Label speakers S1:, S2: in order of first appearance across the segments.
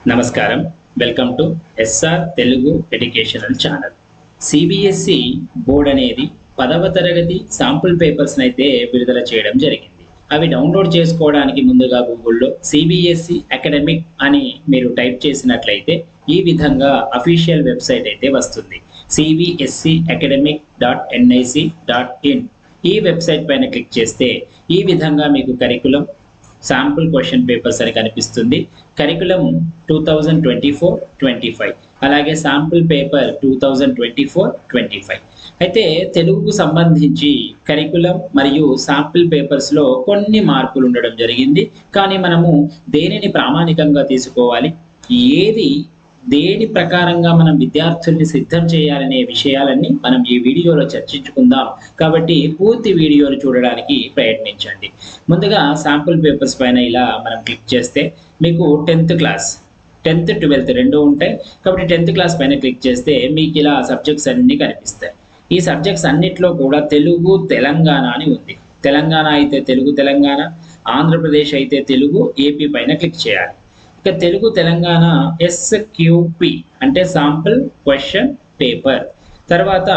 S1: నమస్కారం welcome to SR Telugu educational channel CBSE board అనేది పదవ తరగతి శాంపుల్ పేపర్స్ అయితే విడుదల చేయడం జరిగింది అవి డౌన్లోడ్ చేసుకోవడానికి ముందుగా గూగుల్లో సిబిఎస్ఈ అకాడమిక్ అని మీరు టైప్ చేసినట్లయితే ఈ విధంగా అఫీషియల్ వెబ్సైట్ అయితే వస్తుంది CBSE academic dot NIC dot in ఈ వెబ్సైట్ పైన క్లిక్ చేస్తే ఈ విధంగా మీకు కరికులం శాంపుల్ క్వశ్చన్ పేపర్స్ అని కనిపిస్తుంది curriculum two thousand twenty four twenty five అలాగే sample paper two thousand twenty four twenty five అయితే తెలుగుకు సంబంధించి కరికులం మరియు శాంపుల్ పేపర్స్లో కొన్ని మార్పులు ఉండడం జరిగింది కానీ మనము దేనిని ప్రామాణికంగా తీసుకోవాలి ఏది దేని ప్రకారంగా మనం విద్యార్థుల్ని సిద్ధం చేయాలనే విషయాలన్నీ మనం ఈ వీడియోలో చర్చించుకుందాం కాబట్టి పూర్తి వీడియోను చూడడానికి ప్రయత్నించండి ముందుగా శాంపుల్ పేపర్స్ పైన ఇలా మనం క్లిక్ చేస్తే మీకు టెన్త్ క్లాస్ టెన్త్ ట్వెల్త్ రెండు ఉంటాయి కాబట్టి టెన్త్ క్లాస్ పైన క్లిక్ చేస్తే మీకు ఇలా సబ్జెక్ట్స్ అన్నీ కనిపిస్తాయి ఈ సబ్జెక్ట్స్ అన్నిట్లో కూడా తెలుగు తెలంగాణ అని ఉంది తెలంగాణ అయితే తెలుగు తెలంగాణ ఆంధ్రప్రదేశ్ అయితే తెలుగు ఏపీ పైన క్లిక్ చేయాలి ఇక తెలుగు తెలంగాణ ఎస్క్యూపి అంటే శాంపుల్ క్వశ్చన్ పేపర్ తర్వాత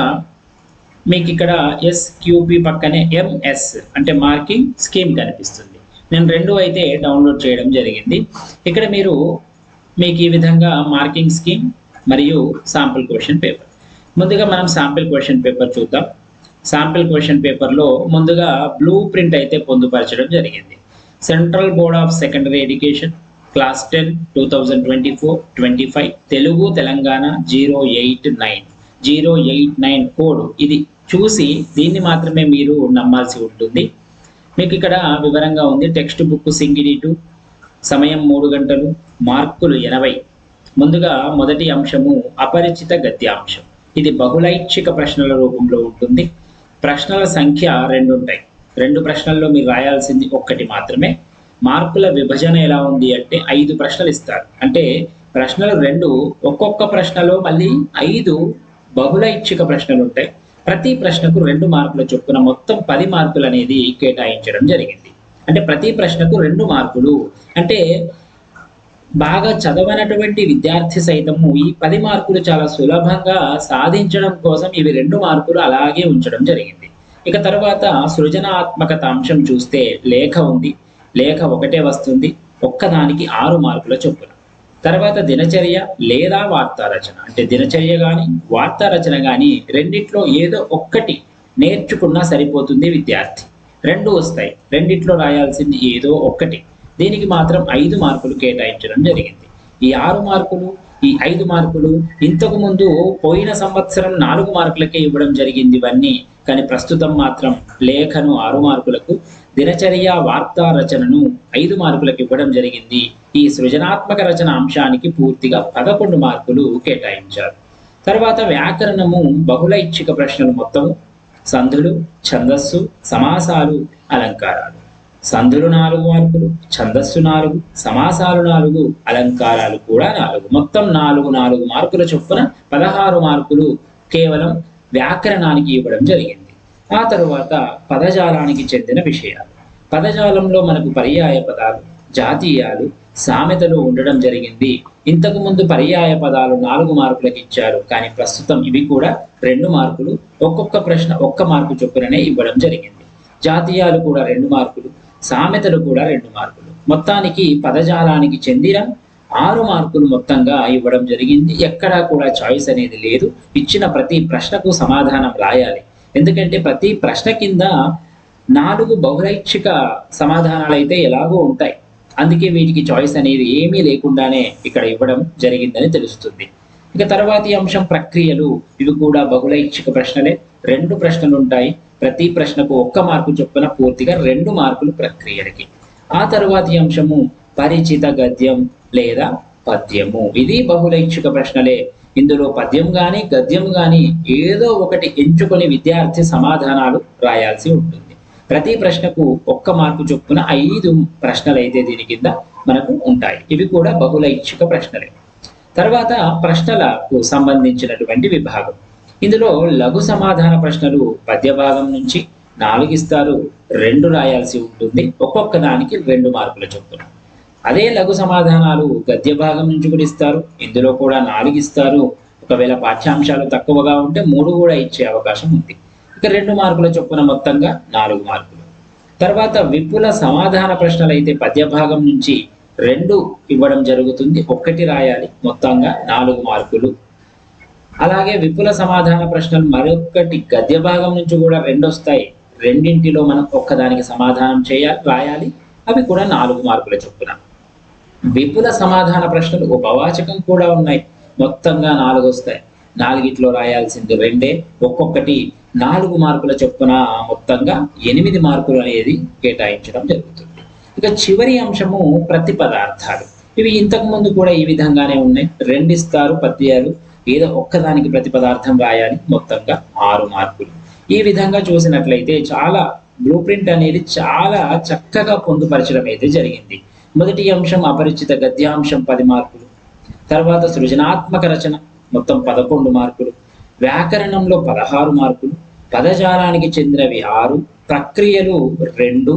S1: మీకు ఇక్కడ ఎస్క్యూపి పక్కనే ఎంఎస్ అంటే మార్కింగ్ స్కీమ్ కనిపిస్తుంది నేను రెండు అయితే డౌన్లోడ్ చేయడం జరిగింది ఇక్కడ మీరు మీకు ఈ విధంగా మార్కింగ్ స్కీమ్ మరియు శాంపుల్ క్వశ్చన్ పేపర్ ముందుగా మనం శాంపిల్ క్వశ్చన్ పేపర్ చూద్దాం శాంపిల్ క్వశ్చన్ పేపర్లో ముందుగా బ్లూ ప్రింట్ అయితే పొందుపరచడం జరిగింది central board of secondary education class ten two thousand twenty four twenty five Telugu Telangana zero eight nine zero eight nine code ఇది చూసి దీన్ని మాత్రమే మీరు నమ్మాల్సి ఉంటుంది మీకు ఇక్కడ వివరంగా ఉంది టెక్స్ట్ బుక్ సింగిడి టు సమయం మూడు గంటలు మార్కులు ఎనభై ముందుగా మొదటి అంశము అపరిచిత గద్యాంశం ఇది బహుళైచ్ఛిక ప్రశ్నల రూపంలో ఉంటుంది ప్రశ్నల సంఖ్య రెండు ఉంటాయి రెండు ప్రశ్నల్లో మీరు రాయాల్సింది ఒక్కటి మాత్రమే మార్కుల విభజన ఎలా ఉంది అంటే ఐదు ప్రశ్నలు ఇస్తారు అంటే ప్రశ్నలు రెండు ఒక్కొక్క ప్రశ్నలో మళ్ళీ ఐదు బహుళైచ్ఛిక ప్రశ్నలు ఉంటాయి ప్రతి ప్రశ్నకు రెండు మార్కుల చొప్పున మొత్తం పది మార్కులు అనేది కేటాయించడం జరిగింది అంటే ప్రతి ప్రశ్నకు రెండు మార్కులు అంటే బాగా చదవనటువంటి విద్యార్థి సైతము ఈ పది మార్కులు చాలా సులభంగా సాధించడం కోసం ఇవి రెండు మార్కులు అలాగే ఉంచడం జరిగింది ఇక తర్వాత సృజనాత్మకత అంశం చూస్తే లేఖ ఉంది లేఖ ఒకటే వస్తుంది ఒక్కదానికి ఆరు మార్కుల చొప్పున తర్వాత దినచర్య లేదా వార్తా రచన అంటే దినచర్య కానీ వార్తా రచన కానీ రెండిట్లో ఏదో ఒక్కటి నేర్చుకున్నా సరిపోతుంది విద్యార్థి రెండు వస్తాయి రెండిట్లో రాయాల్సింది ఏదో ఒక్కటి దీనికి మాత్రం ఐదు మార్కులు కేటాయించడం జరిగింది ఈ ఆరు మార్కులు ఈ ఐదు మార్కులు ఇంతకు ముందు పోయిన సంవత్సరం నాలుగు మార్కులకే ఇవ్వడం జరిగింది ఇవన్నీ కానీ ప్రస్తుతం మాత్రం లేఖను ఆరు మార్కులకు దినచర్య వార్తా రచనను ఐదు మార్కులకు ఇవ్వడం జరిగింది ఈ సృజనాత్మక రచన అంశానికి పూర్తిగా పదకొండు మార్కులు కేటాయించారు తర్వాత వ్యాకరణము బహుళైచ్ఛిక ప్రశ్నలు మొత్తము సంధులు ఛందస్సు సమాసాలు అలంకారాలు సంధులు నాలుగు మార్కులు ఛందస్సు నాలుగు సమాసాలు నాలుగు అలంకారాలు కూడా నాలుగు మొత్తం నాలుగు నాలుగు మార్కుల చొప్పున పదహారు మార్కులు కేవలం వ్యాకరణానికి ఇవ్వడం జరిగింది ఆ తరువాత పదజాలానికి చెందిన విషయాలు పదజాలంలో మనకు పర్యాయ పదాలు జాతీయాలు సామెతలు ఉండడం జరిగింది ఇంతకు ముందు పర్యాయ పదాలు నాలుగు మార్కులకు ఇచ్చారు కానీ ప్రస్తుతం ఇవి కూడా రెండు మార్కులు ఒక్కొక్క ప్రశ్న ఒక్క మార్కు చొప్పుననే ఇవ్వడం జరిగింది జాతీయాలు కూడా రెండు మార్కులు సామెతలు కూడా రెండు మార్కులు మొత్తానికి పదజాలానికి చెందిన ఆరు మార్కులు మొత్తంగా ఇవ్వడం జరిగింది ఎక్కడా కూడా చాయిస్ అనేది లేదు ఇచ్చిన ప్రతి ప్రశ్నకు సమాధానం రాయాలి ఎందుకంటే ప్రతి ప్రశ్న కింద నాలుగు బహుళైచ్ఛిక సమాధానాలు అయితే ఎలాగో ఉంటాయి అందుకే వీటికి చాయిస్ అనేది ఏమీ లేకుండానే ఇక్కడ ఇవ్వడం జరిగిందని తెలుస్తుంది ఇక తర్వాతి అంశం ప్రక్రియలు ఇవి కూడా బహుళైచ్ఛిక ప్రశ్నలే రెండు ప్రశ్నలు ఉంటాయి ప్రతి ప్రశ్నకు ఒక్క మార్కు చొప్పున పూర్తిగా రెండు మార్కులు ప్రక్రియలకి ఆ తరువాతి అంశము పరిచిత గద్యం లేదా పద్యము ఇది బహుళైచ్ఛిక ప్రశ్నలే ఇందులో పద్యం గాని గద్యం గాని ఏదో ఒకటి ఎంచుకొని విద్యార్థి సమాధానాలు రాయాల్సి ఉంటుంది ప్రతి ప్రశ్నకు ఒక్క మార్కు చొప్పున ఐదు ప్రశ్నలు అయితే దీని కింద మనకు ఉంటాయి ఇవి కూడా బహుళైచ్ఛిక ప్రశ్నలే తర్వాత ప్రశ్నలకు సంబంధించినటువంటి విభాగం ఇందులో లఘు సమాధాన ప్రశ్నలు పద్య భాగం నుంచి నాలుగు ఇస్తారు రెండు రాయాల్సి ఉంటుంది ఒక్కొక్క దానికి రెండు మార్కుల చొప్పున అదే లఘు సమాధానాలు గద్య భాగం నుంచి కూడా ఇస్తారు ఇందులో కూడా నాలుగు ఇస్తారు ఒకవేళ పాఠ్యాంశాలు తక్కువగా ఉంటే మూడు కూడా ఇచ్చే అవకాశం ఉంది ఇక రెండు మార్కుల చొప్పున మొత్తంగా నాలుగు మార్కులు తర్వాత విపుల సమాధాన ప్రశ్నలు అయితే పద్య భాగం నుంచి రెండు ఇవ్వడం జరుగుతుంది ఒక్కటి రాయాలి మొత్తంగా నాలుగు మార్కులు అలాగే విపుల సమాధాన ప్రశ్నలు మరొకటి గద్య భాగం నుంచి కూడా రెండు వస్తాయి రెండింటిలో మనం ఒక్కదానికి సమాధానం చేయాలి రాయాలి అవి కూడా నాలుగు మార్కుల చొప్పున విపుల సమాధాన ప్రశ్నలు ఉపవాచకం కూడా ఉన్నాయి మొత్తంగా నాలుగు వస్తాయి నాలుగిట్లో రాయాల్సింది రెండే ఒక్కొక్కటి నాలుగు మార్కుల చొప్పున మొత్తంగా ఎనిమిది మార్కులు అనేది కేటాయించడం జరుగుతుంది ఇక చివరి అంశము ప్రతి పదార్థాలు ఇవి ఇంతకు ముందు కూడా ఈ విధంగానే ఉన్నాయి రెండు ఇస్తారు పద్యాలు ఏదో ఒక్కదానికి ప్రతి పదార్థం రాయాలి మొత్తంగా ఆరు మార్కులు ఈ విధంగా చూసినట్లయితే చాలా బ్లూ ప్రింట్ అనేది చాలా చక్కగా పొందుపరచడం అయితే జరిగింది మొదటి అంశం అపరిచిత గద్యాంశం పది మార్కులు తర్వాత సృజనాత్మక రచన మొత్తం పదకొండు మార్కులు వ్యాకరణంలో పదహారు మార్కులు పదజాలానికి చెందినవి ఆరు ప్రక్రియలు రెండు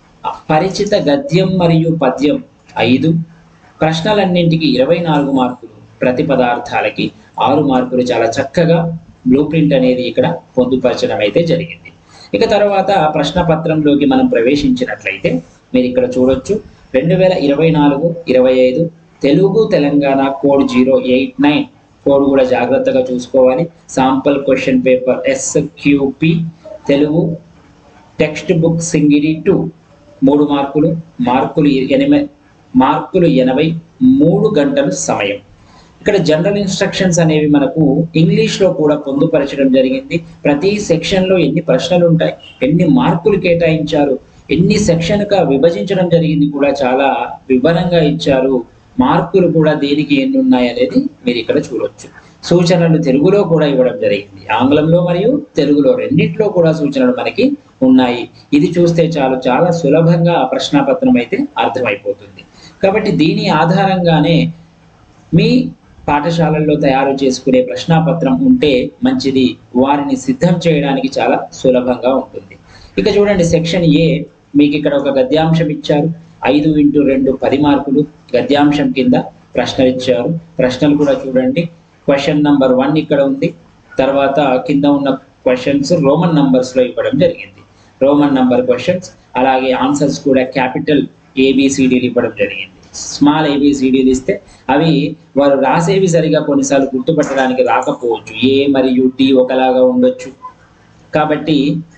S1: పరిచిత గద్యం మరియు పద్యం ఐదు ప్రశ్నలన్నింటికి ఇరవై నాలుగు మార్కులు ప్రతి పదార్థాలకి ఆరు మార్కులు చాలా చక్కగా బ్లూ ప్రింట్ అనేది ఇక్కడ పొందుపరచడం అయితే జరిగింది ఇక తర్వాత ప్రశ్న పత్రంలోకి మనం ప్రవేశించినట్లయితే మీరు ఇక్కడ చూడొచ్చు రెండు వేల ఇరవై నాలుగు ఇరవై ఐదు Telugu Telangana code zero eight nine code కూడా జాగ్రత్తగా చూసుకోవాలి sample question paper SQP Telugu textbook Singidi two మూడు మార్కులు మార్కులు ఎనిమిది మార్కులు ఎనభై మూడు గంటలు సమయం ఇక్కడ జనరల్ ఇన్స్ట్రక్షన్స్ అనేవి మనకు ఇంగ్లీష్ లో కూడా పొందుపరచడం జరిగింది ప్రతి సెక్షన్ లో ఎన్ని ప్రశ్నలు ఉంటాయి ఎన్ని మార్కులు కేటాయించారు ఎన్ని సెక్షన్ గా విభజించడం జరిగింది కూడా చాలా వివరంగా ఇచ్చారు మార్కులు కూడా దేనికి ఎన్ని ఉన్నాయి అనేది మీరు ఇక్కడ చూడొచ్చు సూచనలు తెలుగులో కూడా ఇవ్వడం జరిగింది ఆంగ్లంలో మరియు తెలుగులో రెండింటిలో కూడా సూచనలు మనకి ఉన్నాయి ఇది చూస్తే చాలు చాలా సులభంగా ఆ ప్రశ్నాపత్రం అయితే అర్థమైపోతుంది కాబట్టి దీని ఆధారంగానే మీ పాఠశాలల్లో తయారు చేసుకునే ప్రశ్నాపత్రం ఉంటే మంచిది వారిని సిద్ధం చేయడానికి చాలా సులభంగా ఉంటుంది ఇక చూడండి సెక్షన్ ఏ మీకు ఇక్కడ ఒక గద్యాంశం ఇచ్చారు ఐదు ఇంటూ రెండు పది మార్కులు గద్యాంశం కింద ప్రశ్నలు ఇచ్చారు ప్రశ్నలు కూడా చూడండి క్వశ్చన్ నంబర్ వన్ ఇక్కడ ఉంది తర్వాత కింద ఉన్న క్వశ్చన్స్ రోమన్ నంబర్స్ లో ఇవ్వడం జరిగింది రోమన్ నంబర్ క్వశ్చన్స్ అలాగే ఆన్సర్స్ కూడా క్యాపిటల్ ఏబిసిడీలు ఇవ్వడం జరిగింది స్మాల్ ఏబిసిడీలు ఇస్తే అవి వారు రాసేవి సరిగా కొన్నిసార్లు గుర్తుపట్టడానికి రాకపోవచ్చు ఏ మరియు టి ఒకలాగా ఉండొచ్చు కాబట్టి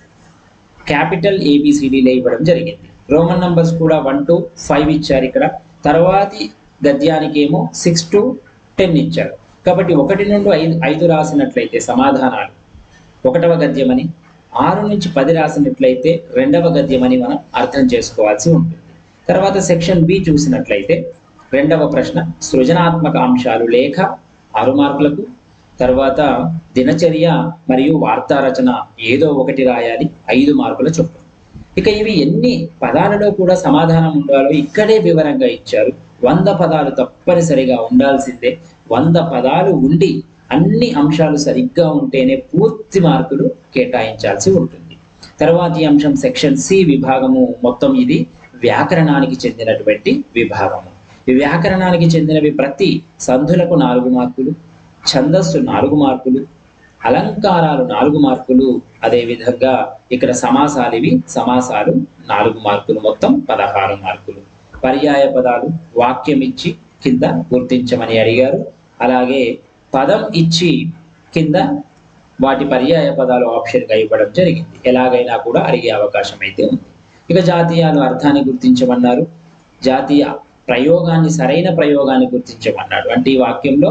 S1: క్యాపిటల్ ఏబిసిడీలు ఇవ్వడం జరిగింది రోమన్ నంబర్స్ కూడా వన్ టు ఫైవ్ ఇచ్చారు ఇక్కడ తర్వాతి గద్యానికి ఏమో సిక్స్ టు టెన్ ఇచ్చారు కాబట్టి ఒకటి నుండి ఐదు ఐదు రాసినట్లయితే సమాధానాలు ఒకటవ గద్యమని ఆరు నుంచి పది రాసినట్లయితే రెండవ గద్యమని మనం అర్థం చేసుకోవాల్సి ఉంటుంది తర్వాత సెక్షన్ బి చూసినట్లయితే రెండవ ప్రశ్న సృజనాత్మక అంశాలు లేఖ ఆరు మార్కులకు తర్వాత దినచర్య మరియు వార్తా రచన ఏదో ఒకటి రాయాలి ఐదు మార్కుల చొప్పున ఇక ఇవి ఎన్ని పదాలలో కూడా సమాధానం ఉండాలో ఇక్కడే వివరంగా ఇచ్చారు వంద పదాలు తప్పనిసరిగా ఉండాల్సిందే వంద పదాలు ఉండి అన్ని అంశాలు సరిగ్గా ఉంటేనే పూర్తి మార్కులు కేటాయించాల్సి ఉంటుంది తర్వాతి అంశం సెక్షన్ సి విభాగము మొత్తం ఇది వ్యాకరణానికి చెందినటువంటి విభాగము ఈ వ్యాకరణానికి చెందినవి ప్రతి సంధులకు నాలుగు మార్కులు ఛందస్సు నాలుగు మార్కులు అలంకారాలు నాలుగు మార్కులు అదే విధంగా ఇక్కడ సమాసాలు ఇవి సమాసాలు నాలుగు మార్కులు మొత్తం పదహారు మార్కులు పర్యాయ పదాలు వాక్యం ఇచ్చి కింద గుర్తించమని అడిగారు అలాగే పదం ఇచ్చి కింద వాటి పర్యాయ పదాలు ఆప్షన్గా ఇవ్వడం జరిగింది ఎలాగైనా కూడా అడిగే అవకాశం అయితే ఉంది ఇక జాతీయాలు అర్థాన్ని గుర్తించమన్నారు జాతీయ ప్రయోగాన్ని సరైన ప్రయోగాన్ని గుర్తించమన్నాడు అంటే ఈ వాక్యంలో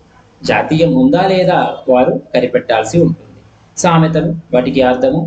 S1: జాతీయం ఉందా లేదా వారు కనిపెట్టాల్సి ఉంటుంది సామెతలు వాటికి అర్థము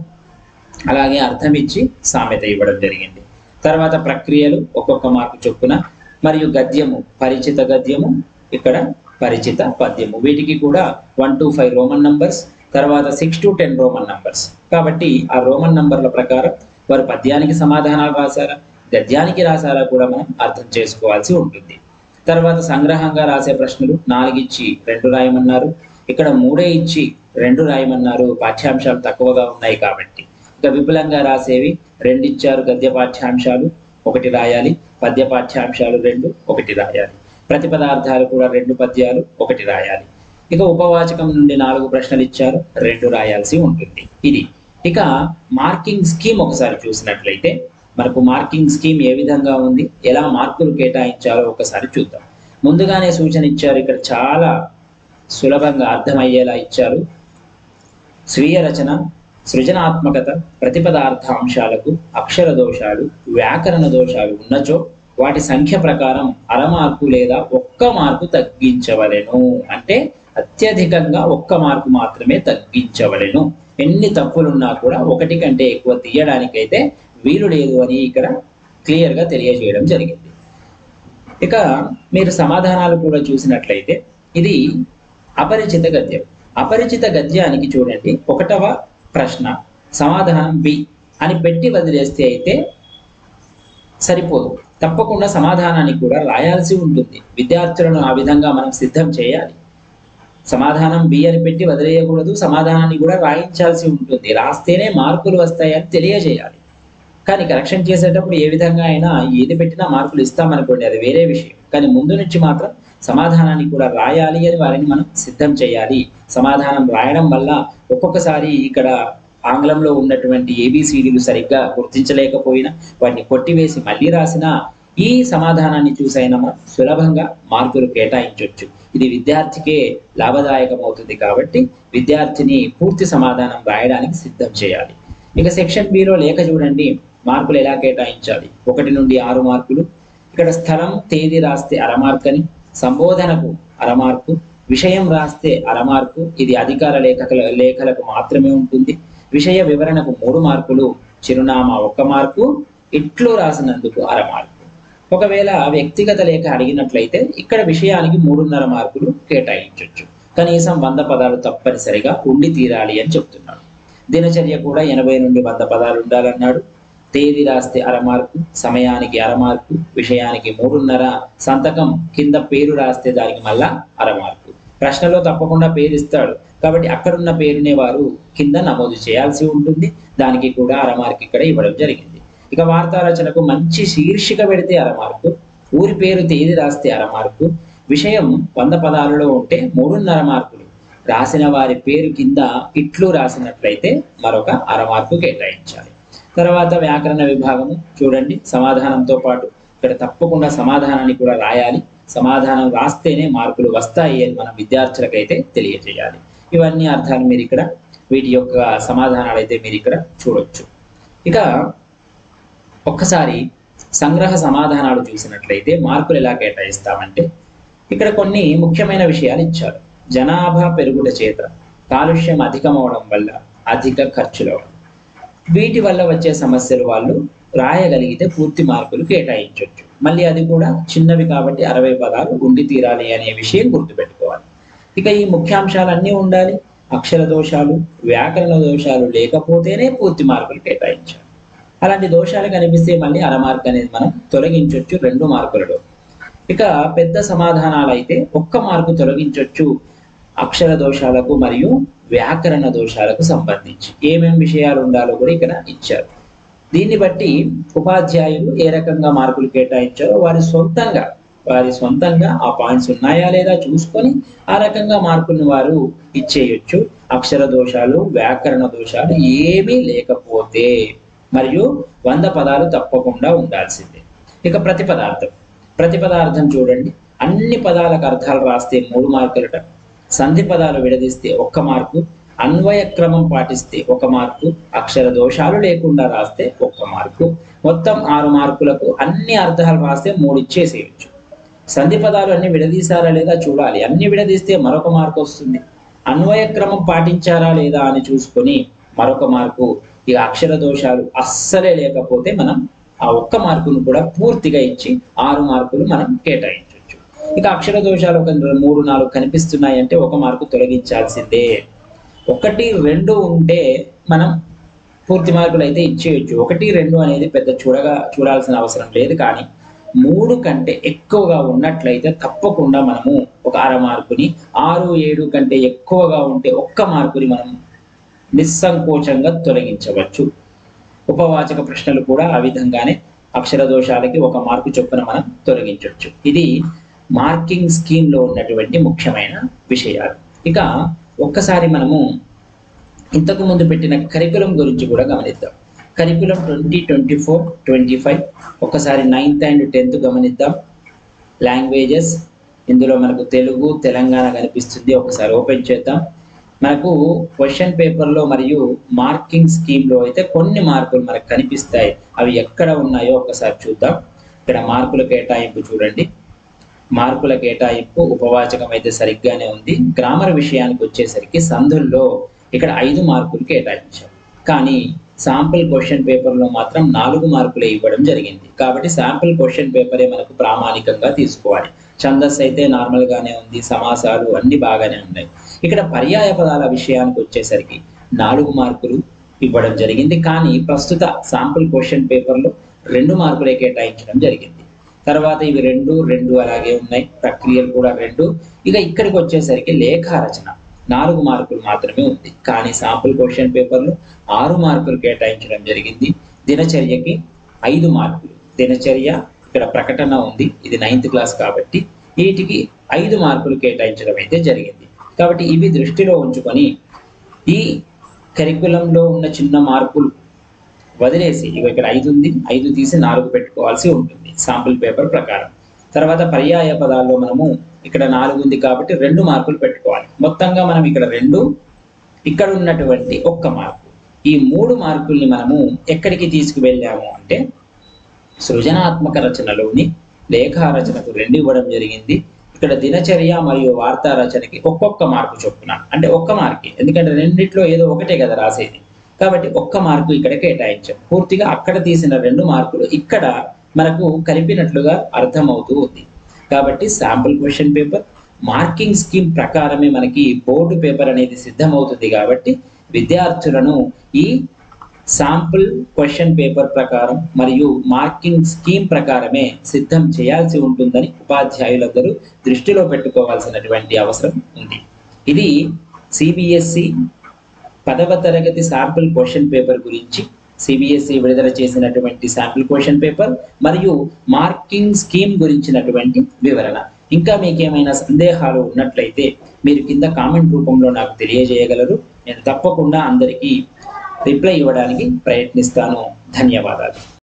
S1: అలాగే అర్థం ఇచ్చి సామెత ఇవ్వడం జరిగింది తర్వాత ప్రక్రియలు ఒక్కొక్క మార్కు చొప్పున మరియు గద్యము పరిచిత గద్యము ఇక్కడ పరిచిత పద్యము వీటికి కూడా one to five Roman numbers తర్వాత six to ten Roman numbers కాబట్టి ఆ రోమన్ నంబర్ల ప్రకారం వారు పద్యానికి సమాధానాలు రాశారా గద్యానికి రాశారా కూడా మనం అర్థం చేసుకోవాల్సి ఉంటుంది తర్వాత సంగ్రహంగా రాసే ప్రశ్నలు నాలుగు ఇచ్చి రెండు రాయమన్నారు ఇక్కడ మూడే ఇచ్చి రెండు రాయమన్నారు పాఠ్యాంశాలు తక్కువగా ఉన్నాయి కాబట్టి ఇక విపులంగా రాసేవి రెండు ఇచ్చారు గద్య పాఠ్యాంశాలు ఒకటి రాయాలి పద్య పాఠ్యాంశాలు రెండు ఒకటి రాయాలి ప్రతిపదార్థాలు కూడా రెండు పద్యాలు ఒకటి రాయాలి ఇక ఉపవాచకం నుండి నాలుగు ప్రశ్నలు ఇచ్చారు రెండు రాయాల్సి ఉంటుంది ఇది ఇక మార్కింగ్ స్కీమ్ ఒకసారి చూసినట్లయితే మనకు మార్కింగ్ స్కీమ్ ఏ విధంగా ఉంది ఎలా మార్కులు కేటాయించాలో ఒకసారి చూద్దాం ముందుగానే సూచన ఇచ్చారు ఇక్కడ చాలా సులభంగా అర్థమయ్యేలా ఇచ్చారు స్వీయ రచన సృజనాత్మకత ప్రతిపదార్థ అంశాలకు అక్షర దోషాలు వ్యాకరణ దోషాలు ఉన్నచో వాటి సంఖ్య ప్రకారం అర మార్కు లేదా ఒక్క మార్కు తగ్గించవలెను అంటే అత్యధికంగా ఒక్క మార్కు మాత్రమే తగ్గించవలెను ఎన్ని తప్పులున్నా కూడా ఒకటి కంటే ఎక్కువ తీయడానికైతే వీలు లేదు అని ఇక్కడ క్లియర్ గా తెలియజేయడం జరిగింది ఇక మీరు సమాధానాలు కూడా చూసినట్లయితే ఇది అపరిచిత గద్యం అపరిచిత గద్యానికి చూడండి ఒకటవ ప్రశ్న సమాధానం బి అని పెట్టి వదిలేస్తే అయితే సరిపోదు తప్పకుండా సమాధానాన్ని కూడా రాయాల్సి ఉంటుంది విద్యార్థులను ఆ విధంగా మనం సిద్ధం చేయాలి సమాధానం బి అని పెట్టి వదిలేయకూడదు సమాధానాన్ని కూడా రాయించాల్సి ఉంటుంది రాస్తేనే మార్కులు వస్తాయని తెలియజేయాలి కానీ కరెక్షన్ చేసేటప్పుడు ఏ విధంగా అయినా ఏది పెట్టినా మార్కులు ఇస్తామనుకోండి అది వేరే విషయం కానీ ముందు నుంచి మాత్రం సమాధానాన్ని కూడా రాయాలి అని వారిని మనం సిద్ధం చేయాలి సమాధానం రాయడం వల్ల ఒక్కొక్కసారి ఇక్కడ ఆంగ్లంలో ఉన్నటువంటి ఏబిసిడీలు సరిగ్గా గుర్తించలేకపోయినా వాటిని కొట్టివేసి మళ్ళీ రాసినా ఈ సమాధానాన్ని చూసైనా మనం సులభంగా మార్కులు కేటాయించవచ్చు ఇది విద్యార్థికే లాభదాయకం అవుతుంది కాబట్టి విద్యార్థిని పూర్తి సమాధానం రాయడానికి సిద్ధం చేయాలి ఇక సెక్షన్ బిలో లేఖ చూడండి మార్కులు ఎలా కేటాయించాలి ఒకటి నుండి ఆరు మార్కులు ఇక్కడ స్థలం తేదీ రాస్తే అర మార్క్ అని సంబోధనకు అర మార్కు విషయం రాస్తే అర మార్కు ఇది అధికార లేఖకుల లేఖలకు మాత్రమే ఉంటుంది విషయ వివరణకు మూడు మార్కులు చిరునామా ఒక్క మార్కు ఇట్లు రాసినందుకు అర మార్కు ఒకవేళ వ్యక్తిగత లేఖ అడిగినట్లయితే ఇక్కడ విషయానికి మూడున్నర మార్కులు కేటాయించవచ్చు కనీసం వంద పదాలు తప్పనిసరిగా ఉండి తీరాలి అని చెప్తున్నాడు దినచర్య కూడా ఎనభై నుండి వంద పదాలు ఉండాలన్నాడు తేదీ రాస్తే అర మార్కు సమయానికి అర మార్కు విషయానికి మూడున్నర సంతకం కింద పేరు రాస్తే దానికి మళ్ళా అర మార్కు ప్రశ్నలో తప్పకుండా పేరు ఇస్తాడు కాబట్టి అక్కడున్న పేరునే వారు కింద నమోదు చేయాల్సి ఉంటుంది దానికి కూడా అర మార్క్ ఇక్కడ ఇవ్వడం జరిగింది ఇక వార్తా రచనకు మంచి శీర్షిక పెడితే అర మార్కు ఊరి పేరు తేదీ రాస్తే అర మార్కు విషయం వంద పదాలలో ఉంటే మూడున్నర మార్కులు రాసిన వారి పేరు కింద ఇట్లు రాసినట్లయితే మరొక అర మార్కు కేటాయించాలి తర్వాత వ్యాకరణ విభాగము చూడండి సమాధానంతో పాటు ఇక్కడ తప్పకుండా సమాధానాన్ని కూడా రాయాలి సమాధానం రాస్తేనే మార్కులు వస్తాయి అని మనం విద్యార్థులకైతే తెలియజేయాలి ఇవన్నీ అర్థాలు మీరు ఇక్కడ వీటి యొక్క సమాధానాలు అయితే మీరు ఇక్కడ చూడొచ్చు ఇక ఒక్కసారి సంగ్రహ సమాధానాలు చూసినట్లయితే మార్కులు ఎలా కేటాయిస్తామంటే ఇక్కడ కొన్ని ముఖ్యమైన విషయాలు ఇచ్చారు జనాభా పెరుగుట చేత కాలుష్యం అధికమవడం వల్ల అధిక ఖర్చులు అవడం వీటి వల్ల వచ్చే సమస్యలు వాళ్ళు రాయగలిగితే పూర్తి మార్కులు కేటాయించవచ్చు మళ్ళీ అది కూడా చిన్నవి కాబట్టి అరవై పదాలు ఉండి తీరాలి అనే విషయం గుర్తుపెట్టుకోవాలి ఇక ఈ ముఖ్యాంశాలన్నీ ఉండాలి అక్షర దోషాలు వ్యాకరణ దోషాలు లేకపోతేనే పూర్తి మార్కులు కేటాయించాలి అలాంటి దోషాలు కనిపిస్తే మళ్ళీ అర మార్క్ అనేది మనం తొలగించవచ్చు రెండు మార్కులలో ఇక పెద్ద సమాధానాలు అయితే ఒక్క మార్కు తొలగించవచ్చు అక్షర దోషాలకు మరియు వ్యాకరణ దోషాలకు సంబంధించి ఏమేం విషయాలు ఉండాలో కూడా ఇక్కడ ఇచ్చారు దీన్ని బట్టి ఉపాధ్యాయులు ఏ రకంగా మార్కులు కేటాయించారో వారి సొంతంగా వారి సొంతంగా ఆ పాయింట్స్ ఉన్నాయా లేదా చూసుకొని ఆ రకంగా మార్కులను వారు ఇచ్చేయొచ్చు అక్షర దోషాలు వ్యాకరణ దోషాలు ఏమీ లేకపోతే మరియు వంద పదాలు తప్పకుండా ఉండాల్సిందే ఇక ప్రతిపదార్థం ప్రతిపదార్థం చూడండి అన్ని పదాలకు అర్థాలు రాస్తే మూడు మార్కులట సంధి పదాలు విడదీస్తే ఒక్క మార్కు అన్వయ క్రమం పాటిస్తే ఒక మార్కు అక్షర దోషాలు లేకుండా రాస్తే ఒక్క మార్కు మొత్తం ఆరు మార్కులకు అన్ని అర్థాలు రాస్తే మూడు ఇచ్చేసేయచ్చు సంధి పదాలు అన్ని విడదీశారా లేదా చూడాలి అన్ని విడదీస్తే మరొక మార్కు వస్తుంది అన్వయ క్రమం పాటించారా లేదా అని చూసుకొని మరొక మార్కు ఇక అక్షర దోషాలు అస్సలే లేకపోతే మనం ఆ ఒక్క మార్కును కూడా పూర్తిగా ఇచ్చి ఆరు మార్కులు మనం కేటాయించవచ్చు ఇక అక్షర దోషాలు ఒక మూడు నాలుగు కనిపిస్తున్నాయి అంటే ఒక మార్కు తొలగించాల్సిందే ఒకటి రెండు ఉంటే మనం పూర్తి మార్కులు అయితే ఇచ్చేయచ్చు ఒకటి రెండు అనేది పెద్ద చూడగా చూడాల్సిన అవసరం లేదు కానీ మూడు కంటే ఎక్కువగా ఉన్నట్లయితే తప్పకుండా మనము ఒక అర మార్కుని ఆరు ఏడు కంటే ఎక్కువగా ఉంటే ఒక్క మార్కుని మనం నిస్సంకోచంగా తొలగించవచ్చు ఉపవాచక ప్రశ్నలు కూడా ఆ విధంగానే అక్షర దోషాలకి ఒక మార్కు చొప్పున మనం తొలగించవచ్చు ఇది మార్కింగ్ స్కీమ్ లో ఉన్నటువంటి ముఖ్యమైన విషయాలు ఇక ఒక్కసారి మనము ఇంతకు ముందు పెట్టిన కరికులం గురించి కూడా గమనిద్దాం curriculum twenty twenty four twenty five ఒకసారి నైన్త్ అండ్ టెన్త్ గమనిద్దాం లాంగ్వేజెస్ ఇందులో మనకు తెలుగు తెలంగాణ కనిపిస్తుంది ఒకసారి ఓపెన్ చేద్దాం మనకు క్వశ్చన్ పేపర్లో మరియు మార్కింగ్ స్కీమ్లో అయితే కొన్ని మార్కులు మనకు కనిపిస్తాయి అవి ఎక్కడ ఉన్నాయో ఒకసారి చూద్దాం ఇక్కడ మార్కుల కేటాయింపు చూడండి మార్కుల కేటాయింపు ఉపవాచకం అయితే సరిగ్గానే ఉంది గ్రామర్ విషయానికి వచ్చేసరికి సంధుల్లో ఇక్కడ ఐదు మార్కులు కేటాయించాం కానీ శాంపుల్ క్వశ్చన్ పేపర్లో మాత్రం నాలుగు మార్కులే ఇవ్వడం జరిగింది కాబట్టి శాంపుల్ క్వశ్చన్ పేపరే మనకు ప్రామాణికంగా తీసుకోవాలి ఛందస్ అయితే నార్మల్ గానే ఉంది సమాసాలు అన్ని బాగానే ఉన్నాయి ఇక్కడ పర్యాయ పదాల విషయానికి వచ్చేసరికి నాలుగు మార్కులు ఇవ్వడం జరిగింది కానీ ప్రస్తుత శాంపుల్ క్వశ్చన్ పేపర్లో రెండు మార్కులే కేటాయించడం జరిగింది తర్వాత ఇవి రెండు రెండు అలాగే ఉన్నాయి ప్రక్రియలు కూడా రెండు ఇక ఇక్కడికి వచ్చేసరికి లేఖా రచన నాలుగు మార్కులు మాత్రమే ఉంది కానీ శాంపుల్ క్వశ్చన్ పేపర్లు ఆరు మార్కులు కేటాయించడం జరిగింది దినచర్యకి ఐదు మార్కులు దినచర్య ఇక్కడ ప్రకటన ఉంది ఇది నైన్త్ క్లాస్ కాబట్టి వీటికి ఐదు మార్కులు కేటాయించడం అయితే జరిగింది కాబట్టి ఇవి దృష్టిలో ఉంచుకొని ఈ కరికులంలో ఉన్న చిన్న మార్కులు వదిలేసి ఇక ఇక్కడ ఐదు ఉంది ఐదు తీసి నాలుగు పెట్టుకోవాల్సి ఉంటుంది శాంపుల్ పేపర్ ప్రకారం తర్వాత పర్యాయ పదాల్లో మనము ఇక్కడ నాలుగు ఉంది కాబట్టి రెండు మార్కులు పెట్టుకోవాలి మొత్తంగా మనం ఇక్కడ రెండు ఇక్కడ ఉన్నటువంటి ఒక్క మార్కు ఈ మూడు మార్కుల్ని మనము ఎక్కడికి తీసుకువెళ్ళాము అంటే సృజనాత్మక రచనలోని లేఖా రచనకు రెండు ఇవ్వడం జరిగింది ఇక్కడ దినచర్య మరియు వార్తా రచనకి ఒక్కొక్క మార్కు చొప్పున అంటే ఒక్క మార్కి ఎందుకంటే రెండిట్లో ఏదో ఒకటే కదా రాసేది కాబట్టి ఒక్క మార్కు ఇక్కడ కేటాయించాం పూర్తిగా అక్కడ తీసిన రెండు మార్కులు ఇక్కడ మనకు కలిపినట్లుగా అర్థమవుతూ ఉంది కాబట్టి sample question paper marking scheme ప్రకారమే మనకి బోర్డు పేపర్ అనేది సిద్ధమవుతుంది కాబట్టి విద్యార్థులను ఈ శాంపుల్ క్వశ్చన్ పేపర్ ప్రకారం మరియు మార్కింగ్ స్కీమ్ ప్రకారమే సిద్ధం చేయాల్సి ఉంటుందని ఉపాధ్యాయులందరూ దృష్టిలో పెట్టుకోవాల్సినటువంటి అవసరం ఉంది ఇది సిబిఎస్ఈ పదవ తరగతి శాంపుల్ క్వశ్చన్ పేపర్ గురించి సిబిఎస్ఈ విడుదల చేసినటువంటి శాంపుల్ క్వశ్చన్ పేపర్ మరియు మార్కింగ్ స్కీమ్ గురించినటువంటి వివరణ ఇంకా మీకు ఏమైనా సందేహాలు ఉన్నట్లయితే మీరు కింద కామెంట్ రూపంలో నాకు తెలియజేయగలరు నేను తప్పకుండా అందరికీ రిప్లై ఇవ్వడానికి ప్రయత్నిస్తాను ధన్యవాదాలు